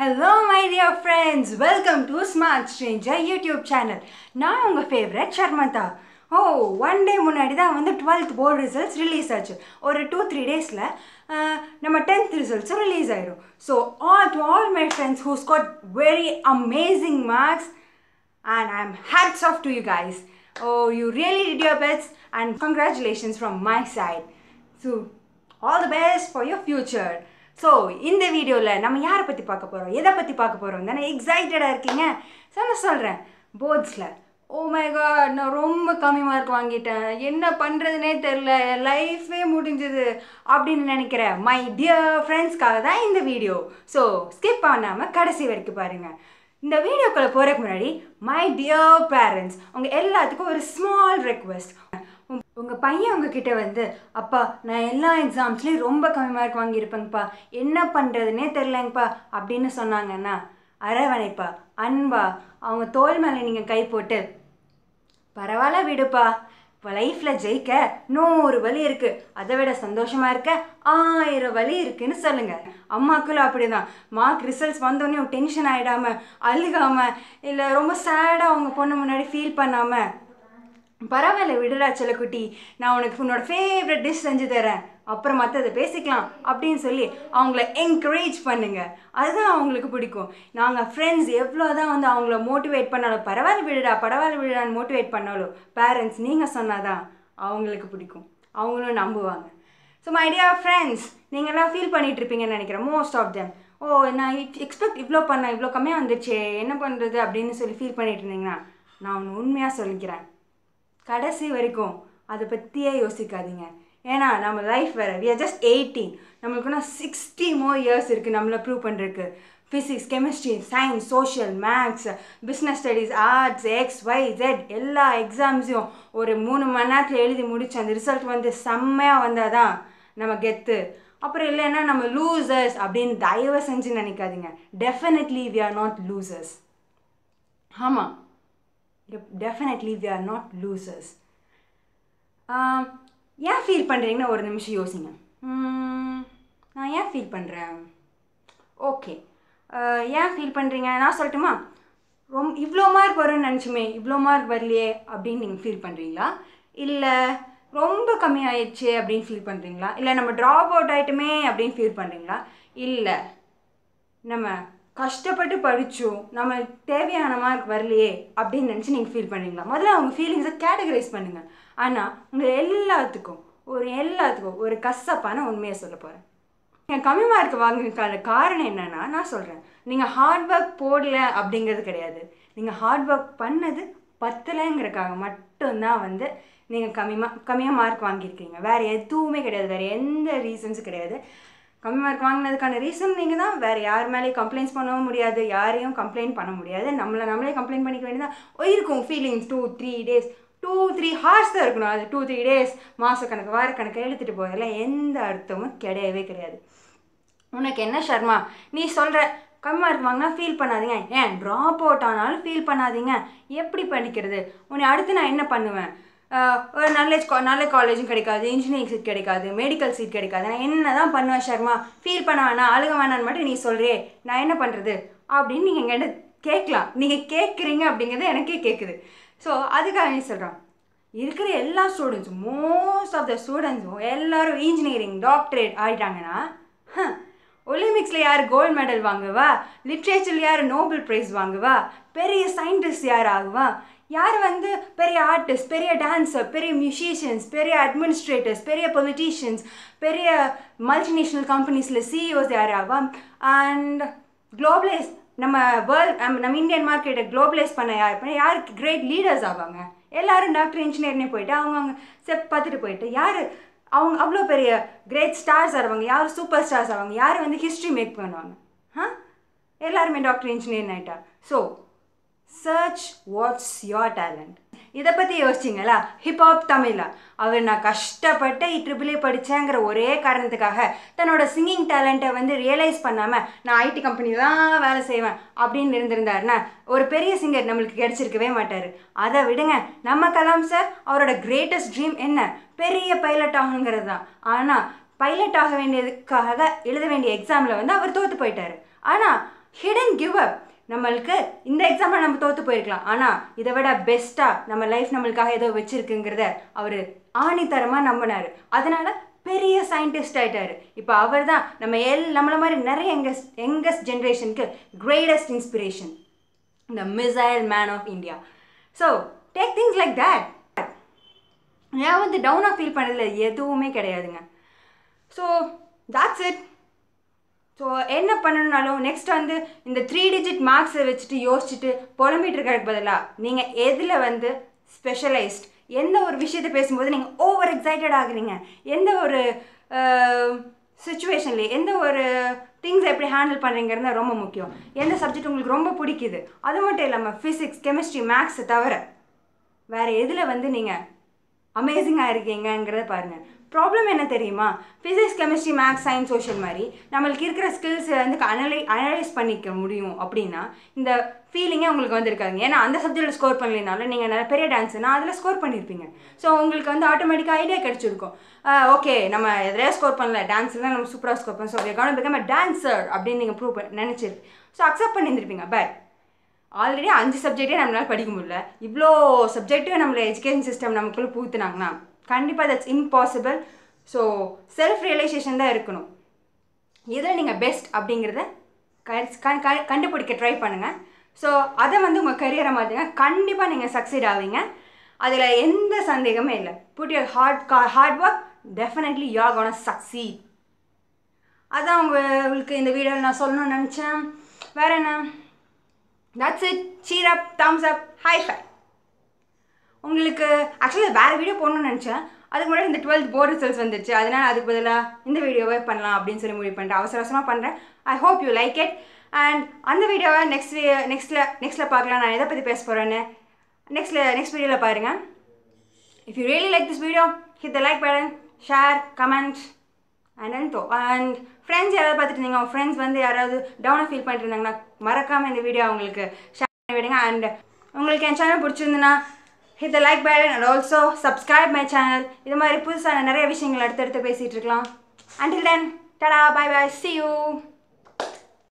Hello my dear friends welcome to smart stranger YouTube channel நான் உங்கள் favourite ஷர்மந்தா ஓ one day முன்னாடி தான் வந்து டுவெல்த் போர்டு ரிசல்ட்ஸ் ரிலீஸ் ஆச்சு ஒரு டூ த்ரீ டேஸில் நம்ம டென்த் ரிசல்ட்ஸும் ரிலீஸ் ஆயிடும் so all to all my friends who scored very amazing marks and I'm hats off to you guys. Oh, you really did your best and congratulations from my side. So, all the best for your future. So இந்த வீடியோவில் நம்ம யாரை பற்றி பார்க்க போகிறோம் எதை பற்றி பார்க்க போகிறோம் தானே எக்ஸைட்டடாக இருக்கீங்க ஸோ நான் சொல்கிறேன் போர்ட்ஸில் ஓ மை காட் நான் ரொம்ப கம்மி மார்க் வாங்கிட்டேன் என்ன பண்ணுறதுனே தெரில என் லைஃபே முடிஞ்சது அப்படின்னு நினைக்கிற மை டியர் ஃப்ரெண்ட்ஸ்க்காக தான் இந்த வீடியோ ஸோ ஸ்கிப் பண்ணாமல் கடைசி வரைக்கும் பாருங்கள் இந்த வீடியோக்குள்ளே போகிறதுக்கு முன்னாடி மை டியர் பேரண்ட்ஸ் உங்கள் எல்லாத்துக்கும் ஒரு ஸ்மால் ரெக்வெஸ்ட் உங்கள் பையன் உங்ககிட்ட வந்து அப்பா நான் எல்லா எக்ஸாம்ஸ்லேயும் ரொம்ப கம்மி மார்க் வாங்கியிருப்பேங்கப்பா என்ன பண்ணுறதுனே தெரிலங்கப்பா அப்படின்னு சொன்னாங்கன்னா அரவணைப்பா அன்பா அவங்க தோல் மேலே நீங்கள் கை போட்டு பரவாயில்ல விடுப்பா இப்போ லைஃப்பில் ஜெயிக்க நூறு வழி இருக்குது அதை விட சந்தோஷமாக இருக்க ஆயிரம் வழி இருக்குன்னு சொல்லுங்கள் அம்மாக்களும் அப்படி தான் மார்க் ரிசல்ட்ஸ் வந்தோடனே டென்ஷன் ஆகிடாமல் அழுகாமல் இல்லை ரொம்ப சேடாக அவங்க பொண்ணு முன்னாடி ஃபீல் பண்ணாமல் பரவாயில்ல விடுடா செல்லக்குட்டி நான் உனக்கு உன்னோட ஃபேவரட் டிஷ் செஞ்சு தரேன் அப்புறம் மற்றதை பேசிக்கலாம் அப்படின்னு சொல்லி அவங்கள என்கரேஜ் பண்ணுங்க அதுதான் அவங்களுக்கு பிடிக்கும் நாங்கள் ஃப்ரெண்ட்ஸ் எவ்வளோ தான் வந்து அவங்கள மோட்டிவேட் பண்ணாலும் பரவாயில்ல விடுடா பரவாயில்ல விடுடான்னு மோட்டிவேட் பண்ணாலும் பேரண்ட்ஸ் நீங்கள் சொன்னாதான் அவங்களுக்கு பிடிக்கும் அவங்களும் நம்புவாங்க ஸோ மை டியர் ஃப்ரெண்ட்ஸ் நீங்கள்லாம் ஃபீல் பண்ணிட்டு இருப்பீங்கன்னு நினைக்கிறேன் மோஸ்ட் ஆஃப் தெம் ஓ நான் எக்ஸ்பெக்ட் இவ்வளோ பண்ணேன் இவ்வளோ கம்மியாக வந்துச்சு என்ன பண்ணுறது அப்படின்னு சொல்லி ஃபீல் பண்ணிட்டு இருந்தீங்கன்னா நான் ஒன்று உண்மையாக சொல்லிக்கிறேன் கடைசி வரைக்கும் அதை பற்றியே யோசிக்காதீங்க ஏன்னா நம்ம லைஃப் வேறு வி ஆர் ஜஸ்ட் எயிட்டீன் நம்மளுக்கு இன்னும் சிக்ஸ்டி மோர் இயர்ஸ் இருக்குது நம்மளை ப்ரூவ் பண்ணுறதுக்கு physics chemistry science social maths business studies arts X Y Z எல்லா எக்ஸாம்ஸையும் ஒரு மூணு மணி நேரத்தில் எழுதி முடிச்சு அந்த ரிசல்ட் வந்து செம்மையாக வந்தால் தான் நம்ம கெத்து அப்புறம் இல்லைன்னா நம்ம லூசர்ஸ் அப்படின்னு தயவு செஞ்சு நினைக்காதீங்க definitely we are not losers ஆமாம் definitely we are not losers ஏன் ஃபீல் பண்ணுறீங்கன்னா ஒரு நிமிஷம் யோசிங்க நான் ஏன் ஃபீல் பண்ணுறேன் ஓகே ஏன் ஃபீல் பண்ணுறீங்க நான் சொல்லட்டுமா ரொம் இவ்வளோ மார்க் வரும்னு நினச்சுமே இவ்வளோ மார்க் வரலையே அப்படின்னு நீங்கள் ஃபீல் பண்ணுறீங்களா இல்லை ரொம்ப கம்மியாயிடுச்சு அப்படின்னு ஃபீல் பண்ணுறீங்களா இல்லை நம்ம ட்ராப் அவுட் ஆகிட்டுமே அப்படின்னு ஃபீல் பண்ணுறீங்களா இல்லை நம்ம கஷ்டப்பட்டு படித்தோம் நம்ம தேவையான மார்க் வரலையே அப்படின்னு நினச்சி நீங்கள் ஃபீல் பண்ணுறீங்களா முதல்ல அவங்க ஃபீலிங்ஸை கேட்டகரைஸ் பண்ணுங்கள் ஆனால் உங்கள் எல்லாத்துக்கும் ஒரு எல்லாத்துக்கும் ஒரு கசப்பான உண்மையை சொல்ல போகிறேன் என் கம்மி மார்க் வாங்கினதுக்கான காரணம் என்னென்னா நான் சொல்கிறேன் நீங்கள் ஹார்ட் ஒர்க் போடல அப்படிங்கிறது கிடையாது நீங்கள் ஹார்ட் ஒர்க் பண்ணது பத்தலைங்கிறக்காக மட்டும்தான் வந்து நீங்கள் கம்மியாக கம்மியாக மார்க் வாங்கியிருக்கீங்க வேறு எதுவுமே கிடையாது வேறு எந்த ரீசன்ஸும் கிடையாது கம்மி மார்க் வாங்கினதுக்கான ரீசன் நீங்கள் தான் வேறு யார் மேலேயும் கம்ப்ளைண்ட்ஸ் பண்ணவும் முடியாது யாரையும் கம்ப்ளைண்ட் பண்ண முடியாது நம்மளை நம்மளே கம்ப்ளைண்ட் பண்ணிக்க வேண்டியதான் இருக்கும் feelings two three days two three hours தான் இருக்கணும் அது டூ த்ரீ டேஸ் மாதக்கணக்கு வாரக்கணக்கு எழுத்துட்டு போகிறதுல எந்த அர்த்தமும் கிடையவே கிடையாது உனக்கு என்ன ஷர்மா நீ சொல்கிற கம்மி மார்க் வாங்கினா ஃபீல் பண்ணாதீங்க ஏன் ட்ராப் அவுட் ஆனாலும் ஃபீல் பண்ணாதீங்க எப்படி படிக்கிறது உன்னை அடுத்து நான் என்ன பண்ணுவேன் ஒரு நல்ல நல்ல காலேஜும் கிடைக்காது இன்ஜினியரிங் சீட் கிடைக்காது மெடிக்கல் சீட் கிடைக்காது நான் என்ன தான் பண்ணுவேன் ஷர்மா ஃபீல் பண்ண வேணாம் அழுக வேணான்னு மட்டும் நீ சொல்கிறே நான் என்ன பண்ணுறது அப்படின்னு நீங்கள் எங்கிட்ட கேட்கலாம் நீங்கள் கேட்குறீங்க அப்படிங்கிறது எனக்கே கேட்குது ஸோ அதுக்காக நீ சொல்கிறோம் இருக்கிற எல்லா ஸ்டூடெண்ட்ஸும் மோஸ்ட் ஆஃப் த ஸ்டூடெண்ட்ஸும் எல்லோரும் இன்ஜினியரிங் டாக்டரேட் ஆகிட்டாங்கன்னா ஒலிம்பிக்ஸில் யார் கோல்டு மெடல் வாங்குவா லிட்ரேச்சரில் யார் நோபல் ப்ரைஸ் வாங்குவா பெரிய சயின்டிஸ்ட் யார் ஆகுவா யார் வந்து பெரிய ஆர்டிஸ்ட் பெரிய டான்ஸர் பெரிய மியூசிஷியன்ஸ் பெரிய அட்மினிஸ்ட்ரேட்டர்ஸ் பெரிய பொலிட்டீஷியன்ஸ் பெரிய மல்டிநேஷ்னல் கம்பெனிஸில் சிஇஓஸ் யார் ஆவா அண்ட் குளோபலைஸ் நம்ம வேர்ல்ட் நம்ம இந்தியன் மார்க்கெட்டை குளோபலைஸ் பண்ண யார் பண்ண யாருக்கு கிரேட் லீடர்ஸ் ஆவாங்க எல்லாரும் டாக்டர் இன்ஜினியர்னே போயிட்டு அவங்கவுங்க செப் பார்த்துட்டு போயிட்டு யார் அவங்க அவ்வளோ பெரிய கிரேட் ஸ்டார்ஸ் ஆடுவாங்க யார் சூப்பர் ஸ்டார்ஸ் ஆவாங்க யார் வந்து ஹிஸ்ட்ரி மேக் பண்ணுவாங்க ஆ எல்லாருமே டாக்டர் இன்ஜினியர் ஆகிட்டா so search what's your talent இதை பற்றி யோசிச்சிங்களா ஹிப்ஹாப் தமிழா அவர் நான் கஷ்டப்பட்டு ட்ரிபிளே படித்தேங்கிற ஒரே காரணத்துக்காக தன்னோட சிங்கிங் டேலண்ட்டை வந்து ரியலைஸ் பண்ணாமல் நான் ஐடி கம்பெனியில் தான் வேலை செய்வேன் அப்படின்னு இருந்திருந்தாருன்னா ஒரு பெரிய சிங்கர் நம்மளுக்கு கிடச்சிருக்கவே மாட்டார் அதை விடுங்க நம்ம கலாம் சார் அவரோட கிரேட்டஸ்ட் ட்ரீம் என்ன பெரிய பைலட் ஆகுங்கிறது தான் ஆனால் பைலட் ஆக வேண்டியதுக்காக எழுத வேண்டிய எக்ஸாமில் வந்து அவர் தோற்று போயிட்டார் ஆனால் ஹிடன் கிவ் அப் நம்மளுக்கு இந்த எக்ஸாமில் நம்ம தோற்று போயிருக்கலாம் ஆனால் இதை விட பெஸ்ட்டாக நம்ம லைஃப் நம்மளுக்காக ஏதோ வச்சுருக்குங்கிறத அவர் ஆணித்தரமாக நம்பினார் அதனால் பெரிய சயின்டிஸ்ட் ஆயிட்டாரு இப்போ அவர் தான் நம்ம எல் நம்மள மாதிரி நிறைய யங்கஸ்ட் யங்கஸ்ட் ஜென்ரேஷனுக்கு greatest inspiration the missile man of India so take things like that ஏன் வந்து டவுனாக ஃபீல் பண்ணதில்ல எதுவுமே கிடையாதுங்க ஸோ தாட்ஸ் இட் ஸோ என்ன பண்ணணும்னாலும் நெக்ஸ்ட் வந்து இந்த த்ரீ டிஜிட் மார்க்ஸை வச்சுட்டு யோசிச்சுட்டு புலம்பிட்டு இருக்கிறதுக்கு பதிலாக நீங்கள் எதில் வந்து ஸ்பெஷலைஸ்ட் எந்த ஒரு விஷயத்தை பேசும்போது நீங்கள் ஓவர் எக்ஸைட்டட் ஆகுறீங்க எந்த ஒரு சுச்சுவேஷன்ல எந்த ஒரு திங்ஸ் எப்படி ஹேண்டில் பண்ணுறீங்கிறது ரொம்ப முக்கியம் எந்த சப்ஜெக்ட் உங்களுக்கு ரொம்ப பிடிக்குது அது மட்டும் இல்லாமல் ஃபிசிக்ஸ் கெமிஸ்ட்ரி மேக்ஸை தவிர வேறு எதில் வந்து நீங்கள் அமேசிங்காக இருக்கீங்கங்கிறத பாருங்கள் ப்ராப்ளம் என்ன தெரியுமா physics chemistry maths science social மாதிரி நம்மளுக்கு இருக்கிற ஸ்கில்ஸ் வந்து அனலை அனலைஸ் பண்ணிக்க முடியும் அப்படின்னா இந்த ஃபீலிங்கே உங்களுக்கு வந்திருக்காதுங்க ஏன்னா அந்த சப்ஜெக்டில் ஸ்கோர் பண்ணலினாலும் நீங்கள் நல்ல பெரிய டான்ஸ்னா அதில் ஸ்கோர் பண்ணியிருப்பீங்க ஸோ உங்களுக்கு வந்து ஆட்டோமேட்டிக்காக ஐடியா கிடச்சிருக்கும் ஓகே நம்ம எதிலே ஸ்கோர் பண்ணல டான்ஸில் நம்ம சூப்பராக ஸ்கோர் பண்ணோம் ஸோ கவனம் பிகம் டான்ஸர் அப்படின்னு நீங்கள் ப்ரூவ் பண்ணி நினச்சிருக்கு ஸோ அக்செப்ட் பண்ணியிருந்திருப்பீங்க பட் ஆல்ரெடி அஞ்சு சப்ஜெக்டே நம்மளால் படிக்க முடியல இவ்வளோ சப்ஜெக்ட்டும் நம்மளை எஜுகேஷன் சிஸ்டம் நமக்குள்ளே பூத்துனாங்கன்னா கண்டிப்பாக that's impossible so self realisation தான் இருக்கணும் இதில் நீங்கள் பெஸ்ட் அப்படிங்கிறத கண்டுபிடிக்க ட்ரை பண்ணுங்கள் ஸோ அதை வந்து உங்கள் கரியரை மாற்றுங்க கண்டிப்பாக நீங்கள் சக்சீட் ஆவீங்க அதில் எந்த சந்தேகமே இல்லை put your heart hard work definitely you are gonna succeed அதான் உங்களுக்கு இந்த வீடியோவில் நான் சொல்லணும்னு நினச்சேன் வேறு என்ன that's it cheer up thumbs up high five உங்களுக்கு ஆக்சுவலி வேறு வீடியோ போடணும்னு நினச்சேன் அதுக்கு முன்னாடி இந்த டுவெல்த் போர்டு ரிசல்ட்ஸ் வந்துருச்சு அதனால் அதுக்கு பதிலாக இந்த வீடியோவே பண்ணலாம் அப்படின்னு சொல்லி முடிவு பண்ணிட்டேன் அவசர அவசரமாக பண்ணுறேன் I hope you like it and அந்த வீடியோவை நெக்ஸ்ட் நெக்ஸ்ட்டில் நெக்ஸ்ட்டில் பார்க்கலாம் நான் எதை பற்றி பேச போகிறேன்னு நெக்ஸ்ட்டில் நெக்ஸ்ட் வீடியோவில் பாருங்கள் if you really like this video hit the like button share comment and and and friends யாராவது பார்த்துட்டு இருந்தீங்க உங்கள் ஃப்ரெண்ட்ஸ் வந்து யாராவது டவுனாக ஃபீல் பண்ணிட்டு இருந்தாங்கன்னா மறக்காமல் இந்த வீடியோ அவங்களுக்கு ஷேர் பண்ணி விடுங்க அண்ட் உங்களுக்கு என் சேனல் பிடிச்சிருந்துன்னா hit the like button and also subscribe my channel இது மாதிரி புதுசான நிறைய விஷயங்கள் அடுத்தடுத்து பேசிகிட்டு இருக்கலாம் அண்டில் தென் டடா பை பை சி யூ